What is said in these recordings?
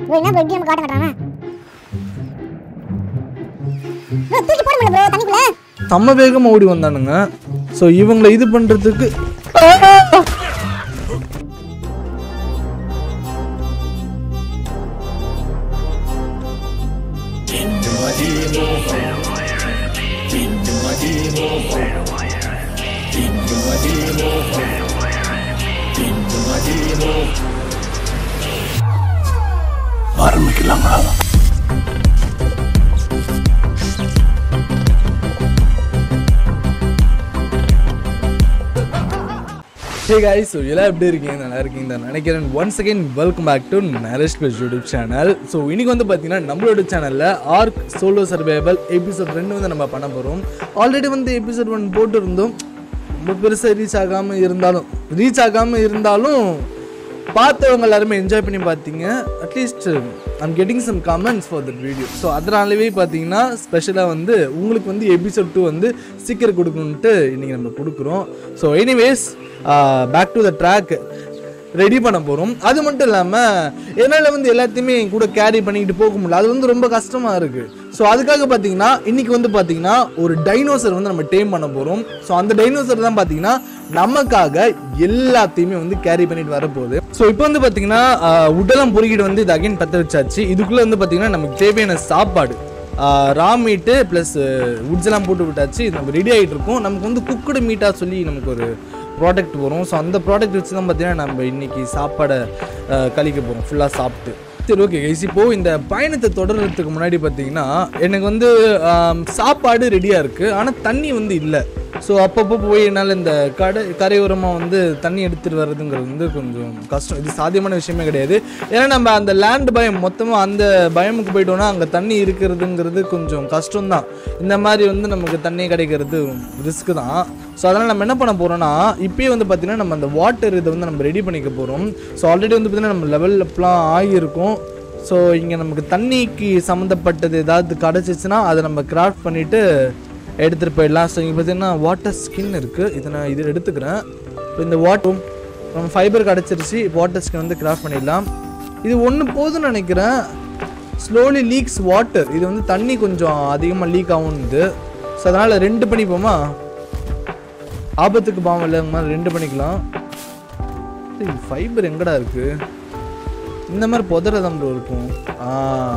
bro என்ன bro இப்படி நம்ம காட்ட மாட்டாங்க ப்ரோ தூக்கி போட முடியல ப்ரோ தண்ணிக்குள்ள செம்ம வேகமாக ஓடி வந்தானுங்க ஸோ இவங்களை இது பண்ணுறதுக்கு ஹே guys ஸோ எல்லாம் எப்படி இருக்கீங்க நல்லா இருக்கீங்க தான் நினைக்கிறேன் once again welcome back to Naresh plus YouTube channel so இன்னைக்கு வந்து பார்த்தீங்கன்னா நம்மளோட சேனலில் ஆர்க் சோலோ சர்வைவல் எபிசோட் ரெண்டு வந்து நம்ம பண்ண போகிறோம் ஆல்ரெடி வந்து எபிசோட் ஒன் போட்டிருந்தோம் ரொம்ப பெருசாக ரீச் ஆகாமல் இருந்தாலும் ரீச் ஆகாமல் இருந்தாலும் பார்த்தவங்க எல்லாருமே என்ஜாய் பண்ணி பார்த்தீங்க at least I'm getting some comments for that video so அதனாலவே பார்த்தீங்கன்னா ஸ்பெஷலாக வந்து உங்களுக்கு வந்து எபிசோட் டூ வந்து சீக்கிரம் கொடுக்கணுன்ட்டு இன்றைக்கி நம்ம கொடுக்குறோம் so anyways back to the track ready பண்ண போகிறோம் அது மட்டும் இல்லாமல் என்னால் வந்து எல்லாத்தையுமே என் கூட கேரி பண்ணிக்கிட்டு போக முடியல அது வந்து ரொம்ப கஷ்டமாக இருக்குது ஸோ அதுக்காக பார்த்தீங்கன்னா இன்றைக்கி வந்து பார்த்தீங்கன்னா ஒரு டைனோசர் வந்து நம்ம டேம் பண்ண போகிறோம் ஸோ அந்த டைனோசர் தான் பார்த்தீங்கன்னா நமக்காக எல்லாத்தையுமே வந்து கேரி பண்ணிட்டு வரப்போகுது ஸோ இப்போ வந்து பார்த்தீங்கன்னா உடலாம் பொறுக்கிட்டு வந்து இது அகைன் பற்ற வச்சாச்சு இதுக்குள்ளே வந்து பார்த்தீங்கன்னா நமக்கு தேவையான சாப்பாடு ரா மீட்டு ப்ளஸ் உட்ஸ்லாம் போட்டு விட்டாச்சு இது நம்ம ரெடி ஆகிட்டு இருக்கோம் நமக்கு வந்து குக்குடு மீட்டாக சொல்லி நமக்கு ஒரு ப்ராடக்ட் வரும் ஸோ அந்த ப்ராடக்ட் வச்சு தான் பார்த்தீங்கன்னா நம்ம இன்னைக்கு சாப்பாடை அஹ், கழிக்க போகிறோம் ஃபுல்லாக சாப்பிட்டு சரி ஓகே கைஸ் இப்போது இந்த பயணத்தை தொடர்றதுக்கு முன்னாடி பார்த்தீங்கன்னா எனக்கு வந்து ஆம், சாப்பாடு ரெடியாக இருக்குது ஆனால் தண்ணி வந்து இல்லை ஸோ அப்பப்போ போய் என்னால் இந்த கடை கரையோரமாக வந்து தண்ணி எடுத்துகிட்டு வர்றதுங்கிறது வந்து கொஞ்சம் கஷ்டம் இது சாத்தியமான விஷயமே கிடையாது ஏன்னா நம்ம அந்த லேண்ட் பயம் மொத்தமாக அந்த பயமுக்கு போயிட்டோம்னா அங்கே தண்ணி இருக்கிறதுங்கிறது கொஞ்சம் கஷ்டம்தான் இந்த மாதிரி வந்து நமக்கு தண்ணி கிடைக்கிறது ரிஸ்க்கு தான் ஸோ அதனால் நம்ம என்ன பண்ண போகிறோம்னா இப்போயே வந்து பார்த்திங்கன்னா நம்ம அந்த வாட்டர் இதை வந்து நம்ம ரெடி பண்ணிக்க போகிறோம் ஸோ ஆல்ரெடி வந்து பார்த்திங்கன்னா நம்ம லெவல் அப்லாம் ஆகியிருக்கும் ஸோ இங்கே நமக்கு தண்ணிக்கு சம்மந்தப்பட்டது ஏதாவது கிடச்சிச்சுன்னா அதை நம்ம கிராஃப்ட் பண்ணிவிட்டு எடுத்துகிட்டு போயிடலாம் ஸோ இங்கே பார்த்தீங்கன்னா வாட்டர் ஸ்கின் இருக்குது இதை நான் இது எடுத்துக்கிறேன் இப்போ இந்த வாட்டர் நம்ம ஃபைபர் கிடச்சிருச்சு வாட்டர் ஸ்கின் வந்து கிராஃப்ட் பண்ணிடலாம் இது ஒன்று போதும்னு நினைக்கிறேன் ஸ்லோலி லீக்ஸ் வாட்டர் இது வந்து தண்ணி கொஞ்சம் அதிகமாக லீக் ஆகும்னுது ஸோ அதனால் ரெண்டு பண்ணிப்போமா ஆபத்துக்கு பாவம் இல்லை மாதிரி ரெண்டு பண்ணிக்கலாம் ஃபைபர் எங்கடா இருக்கு இந்த மாதிரி புதறதான் ப்ரோ இருக்கும் ஆ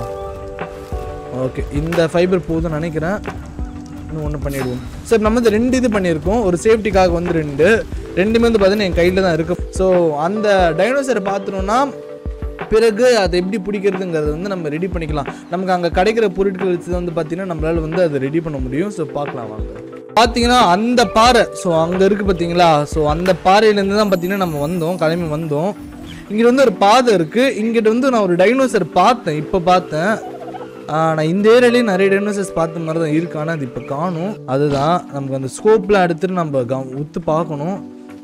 ஓகே இந்த ஃபைபர் போதும்னு நினைக்கிறேன் இன்னும் ஒன்று பண்ணிடுவோம் சார் நம்ம வந்து ரெண்டு இது பண்ணியிருக்கோம் ஒரு சேஃப்டிக்காக வந்து ரெண்டு ரெண்டுமே வந்து பார்த்தீங்கன்னா என் கையில் தான் இருக்கு ஸோ அந்த டைனோசரை பார்த்துட்டோம்னா பிறகு அதை எப்படி பிடிக்கிறதுங்கிறது வந்து நம்ம ரெடி பண்ணிக்கலாம் நமக்கு அங்கே கிடைக்கிற பொருட்கள் வச்சு தான் வந்து பார்த்தீங்கன்னா நம்மளால வந்து அதை ரெடி பண்ண முடியும் ஸோ பார்க்கலாம் வாங்க பார்த்தீங்கன்னா அந்த பாறை ஸோ அங்கே இருக்குது பார்த்தீங்களா ஸோ அந்த பாறையிலேருந்து தான் பார்த்தீங்கன்னா நம்ம வந்தோம் கிளம்பி வந்தோம் இங்கிட்ட வந்து ஒரு பாதை இருக்குது இங்கிட்ட வந்து நான் ஒரு டைனோசர் பார்த்தேன் இப்போ பார்த்தேன் ஆ, நான் இந்த ஏரியாலேயே நிறைய டைனோசர்ஸ் பார்த்த மாதிரி தான் இருக்கு ஆனால் அது இப்போ காணும் அதுதான் நமக்கு அந்த ஸ்கோப்லாம் எடுத்துட்டு நம்ம கவ உத்து பார்க்கணும்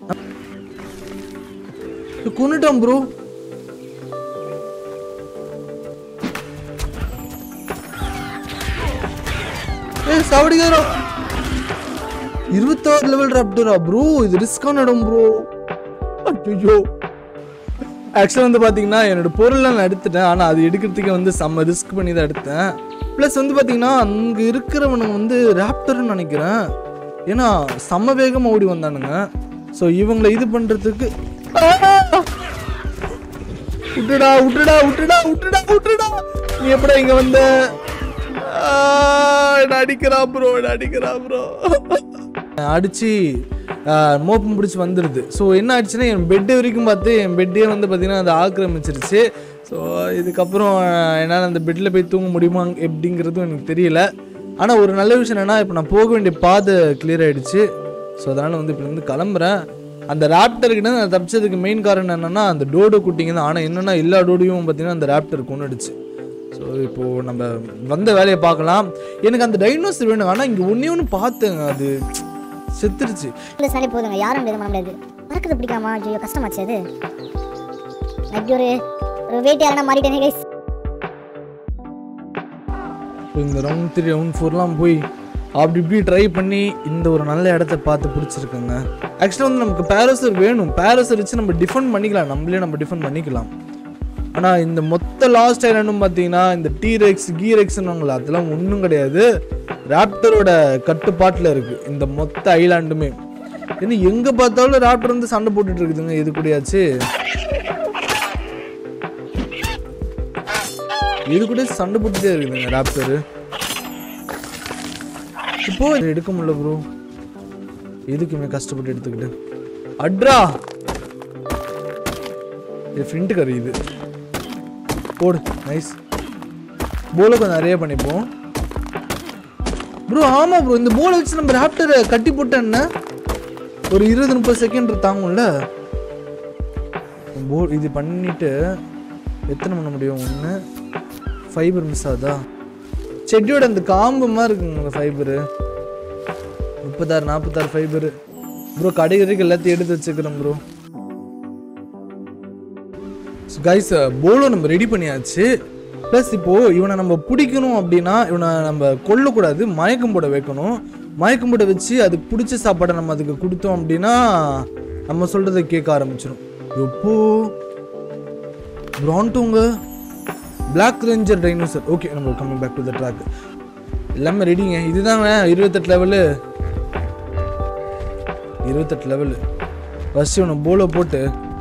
கொண்டுட்டோம் ப்ரோ ஏ சாவடிக்காரோ இருபத்தாறு லெவல் ராப்டரா ப்ரோ இது ரிஸ்கான இடம் ப்ரோ ஐயோ ஆக்சுவலாக வந்து பார்த்தீங்கன்னா என்னோட பொருள்லாம் நான் எடுத்துட்டேன் ஆனால் அது எடுக்கிறதுக்கே வந்து செம்ம ரிஸ்க் பண்ணி தான் எடுத்தேன் ப்ளஸ் வந்து பார்த்தீங்கன்னா அங்கே இருக்கிறவனுங்க வந்து ராப்டர்னு நினைக்கிறேன் ஏன்னா செம்ம வேகமாக ஓடி வந்தானுங்க ஸோ இவங்களை இது பண்ணுறதுக்கு விட்டுடா விட்டுடா விட்டுடா விட்டுடா விட்டுடா நீ எப்படா இங்கே வந்த ஆ, என்ன அடிக்கிறா ப்ரோ என்ன அடிக்கிறா ப்ரோ அடிச்சு மோப்பம் பிடிச்சி வந்துடுது ஸோ என்ன ஆச்சுன்னா என் பெட்டு வரைக்கும் பார்த்து என் பெட்டே வந்து பார்த்தீங்கன்னா அது ஆக்கிரமிச்சிருச்சு ஸோ இதுக்கப்புறம் என்னால் அந்த பெட்டில் போய் தூங்க முடியுமா எப்படிங்கிறதும் எனக்கு தெரியல ஆனால் ஒரு நல்ல விஷயம் என்னென்னா இப்போ நான் போக வேண்டிய பாதை கிளியர் ஆகிடுச்சு ஸோ அதனால் வந்து இப்போ வந்து கிளம்புறேன் அந்த ராப்டர்கிட்ட நான் தப்பிச்சதுக்கு மெயின் காரணம் என்னென்னா அந்த டோடோ குட்டிங்க தான் ஆனால் என்னென்னா எல்லா டோடியும் பார்த்தீங்கன்னா அந்த ராப்டர் கொண்டுடுச்சு ஸோ இப்போது நம்ம வந்த வேலையை பார்க்கலாம் எனக்கு அந்த டைனோசர் வேணும் ஆனால் இங்கே ஒன்றே ஒன்று பார்த்தேங்க அது செத்துருச்சு இந்த சாலே போதுங்க யாரும் எதுவும் பண்ண முடியாது பறக்கிறது பிடிக்காமா ஐயோ கஷ்டமாச்சு அது நான் இப்படி ஒரு ஒரு வெயிட் யாரா மாறிட்டேனே கைஸ் இப்போ இந்த ரவுண்ட் த்ரீ ரவுண்ட் ஃபோர்லாம் போய் அப்படி இப்படி ட்ரை பண்ணி இந்த ஒரு நல்ல இடத்த பார்த்து பிடிச்சிருக்கேங்க ஆக்சுவலாக வந்து நமக்கு பேரசர் வேணும் பேரசர் வச்சு நம்ம டிஃபெண்ட் பண்ணிக்கலாம் நம்மளே நம்ம டிஃபெண்ட் பண்ணிக்கலாம் ஆனால் இந்த மொத்த லாஸ்ட் ஐலாண்டும் பார்த்தீங்கன்னா இந்த டீரெக்ஸ் கீரெக்ஸ்னுங்களா அதெல்லாம் ஒன்றும் கிடையாது ராப்டரோட கட்டுப்பாட்டில் இருக்குது இந்த மொத்த ஐலாண்டுமே ஏன்னா எங்கே பார்த்தாலும் ராப்டர் வந்து சண்டை போட்டுட்டு இருக்குதுங்க இது கூடயாச்சு இது கூட சண்டை போட்டுட்டே இருக்குதுங்க ராப்டரு இப்போ இது எடுக்க முடியல ப்ரோ எதுக்குமே கஷ்டப்பட்டு எடுத்துக்கிட்டு அட்ரா இது ஃப்ரண்ட் கறி இது போடு நைஸ் போலை கொஞ்சம் நிறைய பண்ணிப்போம் ப்ரோ ஆமா ப்ரோ இந்த போலை வச்சு நம்ம ராப்டரை கட்டி போட்டேன்னா ஒரு இருபது முப்பது செகண்ட் தாங்கும்ல போ இது பண்ணிட்டு எத்தனை பண்ண முடியும் ஒன்று ஃபைபர் மிஸ் ஆகுதா செடியோட அந்த காம்பு மாதிரி இருக்குங்க ஃபைபரு முப்பத்தாறு நாற்பத்தாறு ஃபைபரு ப்ரோ கடைகளுக்கு எல்லாத்தையும் எடுத்து வச்சுக்கிறேன் ப்ரோ கைஸ் போலோ நம்ம ரெடி பண்ணியாச்சு ப்ளஸ் இப்போது இவனை நம்ம பிடிக்கணும் அப்படின்னா இவனை நம்ம கொல்லக்கூடாது மயக்கம் போட வைக்கணும் மயக்கம் போட வச்சு அதுக்கு பிடிச்ச சாப்பாடை நம்ம அதுக்கு கொடுத்தோம் அப்படின்னா நம்ம சொல்கிறத கேட்க ஆரம்பிச்சிடும் எப்போ ப்ரான்ட்டோங்க பிளாக் ரேஞ்சர் டைனோசர் ஓகே நம்ம coming back to the track எல்லாமே ரெடிங்க இதுதாங்க இருபத்தெட்டு லெவலு இருபத்தெட்டு லெவலு ஃபஸ்ட்டு இவனை போலோ போட்டு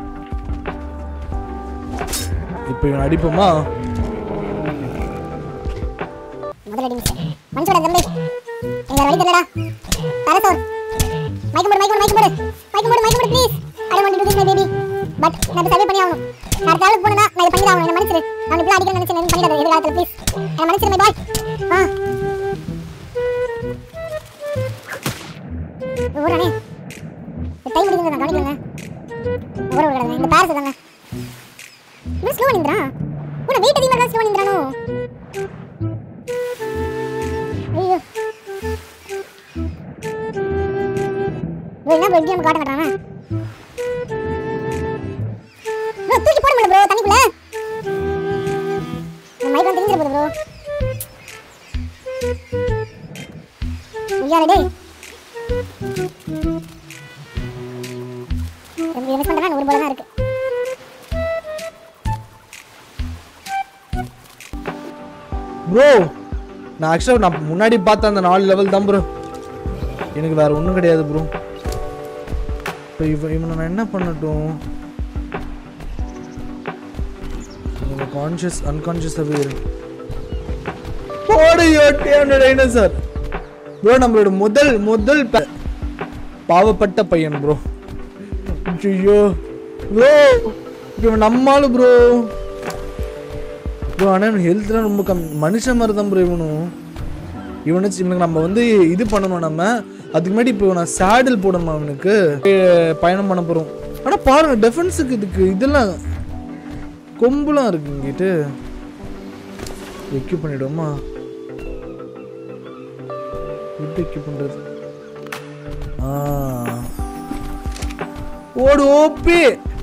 இப்போ இவன் அடிப்போமா முதல்ல அடி மிஸ் மனுஷோட தம்பி எங்க வழி தெரியலடா தரசோர் மைக் போடு மைக் போடு மைக் போடு மைக் போடு மைக் போடு please I don't want to do this my baby but நான் சர்வே பண்ணி ஆகணும் நான் அடுத்த ஆளுக்கு போனா நான் இதை பண்ணி ஆகணும் என்ன மன்னிச்சிரு நான் இப்படி அடிக்கணும்னு நினைச்சேன் எதுவும் பண்ணிடாத எதிர்காலத்தில் ப்ளீஸ் என்ன மன்னிச்சிரு மை பாய் ஆ ஊரானே டைம் முடியுங்க நான் கவனிக்கலங்க ஊர விடாங்க இந்த பேரஸ் தாங்க இவன் ஸ்லோ நின்றான் உன வெயிட் அதிகமாக தான் ஸ்லோ நின்றானோ ஐயோ ப்ரோ என்ன ப்ரோ இப்படி நம்ம காட்ட மாட்டாங்க ப்ரோ தூக்கி போட முடியல ப்ரோ தண்ணிக்குள்ள இந்த மைக் வந்து தெரிஞ்சிட போகுது ப்ரோ யாரு டேய் எனக்கு மிஸ் பண்ணுறேன் ஒரு போல தான் இருக்கு ப்ரோ நான் ஆக்சுவலாக நான் முன்னாடி பார்த்த அந்த நாலு லெவல் தான் ப்ரோ எனக்கு வேற ஒன்றும் கிடையாது ப்ரோ இப்போ இவன் இவனை நான் என்ன பண்ணட்டும் கான்ஷியஸ் அன்கான்ஷியஸாகவே இருக்கு போடு யோட்டியான டைனோசர் ப்ரோ நம்மளோட முதல் முதல் ப- பாவப்பட்ட பையன் ப்ரோ ஐயோ ப்ரோ இவன் நம்மாலு ப்ரோ ப்ரோ ஆனால் ஹெல்த்லாம் ரொம்ப கம்மி மனுஷன் மாதிரி தான் ப்ரோ இவனும் இவனு இவனுக்கு நம்ம வந்து இது பண்ணணும் நம்ம அதுக்கு முன்னாடி இப்போ நான் சேடில் போடணும் அவனுக்கு ஏ- பயணம் பண்ண போகிறோம் ஆனால் பாருங்க டெஃபென்ஸுக்கு இதுக்கு இதெல்லாம் கொம்புலாம் இருக்கு இங்கிட்டு எக்யூப் பண்ணிடுவோமா எப்படி எக்யூப் பண்ணுறது ஆ ஓடு ஓப்பி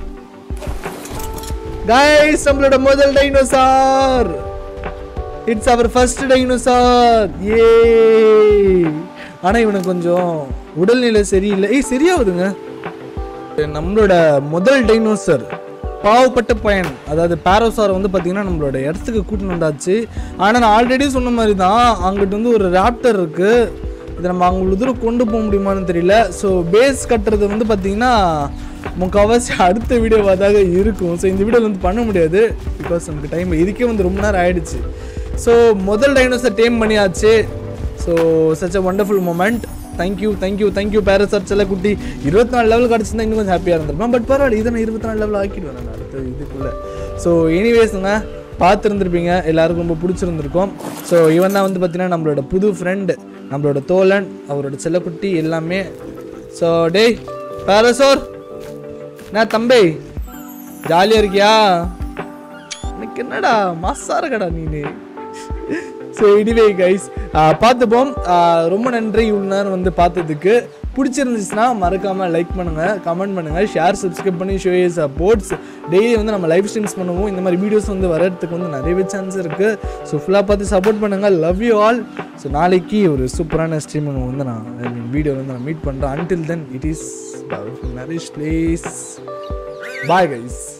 கைஸ் நம்மளோட முதல் dinosaur it's our first dinosaur ஏ ஆனா இவனுக்கு கொஞ்சம் உடல்நிலை சரியில்லை ஏய் சரியாகுதுங்க நம்மளோட முதல் டைனோசர் பாவப்பட்ட பயன் அதாவது பாரோசார் வந்து பார்த்தீங்கன்னா நம்மளோட இடத்துக்கு கூட்டின்னு வந்தாச்சு ஆனால் நான் ஆல்ரெடி சொன்ன மாதிரி தான் அங்கிட்டு வந்து ஒரு ராப்டர் இருக்கு இதை நம்ம அவ்வளோ தூரம் கொண்டு போக முடியுமான்னு தெரியல ஸோ பேஸ் கட்டுறது வந்து பார்த்தீங்கன்னா முக்கால்வாசி அடுத்த வீடியோவாக தான் இருக்கும் ஸோ இந்த வீடியோ வந்து பண்ண முடியாது பிகாஸ் நமக்கு டைம் இதுக்கே வந்து ரொம்ப நேரம் ஆயிடுச்சு ஸோ முதல் டைனோசர் டேம் பண்ணியாச்சு so such a wonderful moment thank you thank you thank you பேரசார் செல்ல குட்டி இருபத்தி நாலு லெவல் கிடச்சிருந்தா இன்னும் கொஞ்சம் ஹாப்பியாக இருந்திருப்பேன் பட் பரவாயில்ல இதை நான் இருபத்தி நாலு லெவல் ஆக்கிடுவேன் நான் அடுத்த இதுக்குள்ளே ஸோ எனிவேஸுங்க பார்த்துருந்துருப்பீங்க எல்லாருக்கும் ரொம்ப பிடிச்சிருந்துருக்கும் ஸோ இவன் தான் வந்து பார்த்தீங்கன்னா நம்மளோட புது ஃப்ரெண்டு நம்மளோட தோழன் அவரோட செல்லக்குட்டி எல்லாமே ஸோ டேய் பேரசோர் நான் தம்பி ஜாலியாக இருக்கியா எனக்கு என்னடா மாசா இருக்கடா நீனு ஸோ எனிவே கைஸ் பார்த்துப்போம் ஆஹ் ரொம்ப நன்றி இவ்வளோ நேரம் வந்து பார்த்ததுக்கு பிடிச்சிருந்துச்சுன்னா மறக்காமல் லைக் பண்ணுங்கள் கமெண்ட் பண்ணுங்கள் ஷேர் சப்ஸ்கிரைப் பண்ணி ஷோ சப்போர்ட்ஸ் டெய்லி வந்து நம்ம லைவ் ஸ்ட்ரீம்ஸ் பண்ணுவோம் இந்த மாதிரி வீடியோஸ் வந்து வரதுக்கு வந்து நிறையவே சான்ஸ் இருக்குது ஸோ ஃபுல்லாக பார்த்து சப்போர்ட் பண்ணுங்கள் லவ் யூ ஆல் ஸோ நாளைக்கு ஒரு சூப்பரான ஸ்ட்ரீம் வந்து நான் ஐ மீன் வீடியோ வந்து நான் மீட் பண்ணுறேன் until then it is nourish place bye guys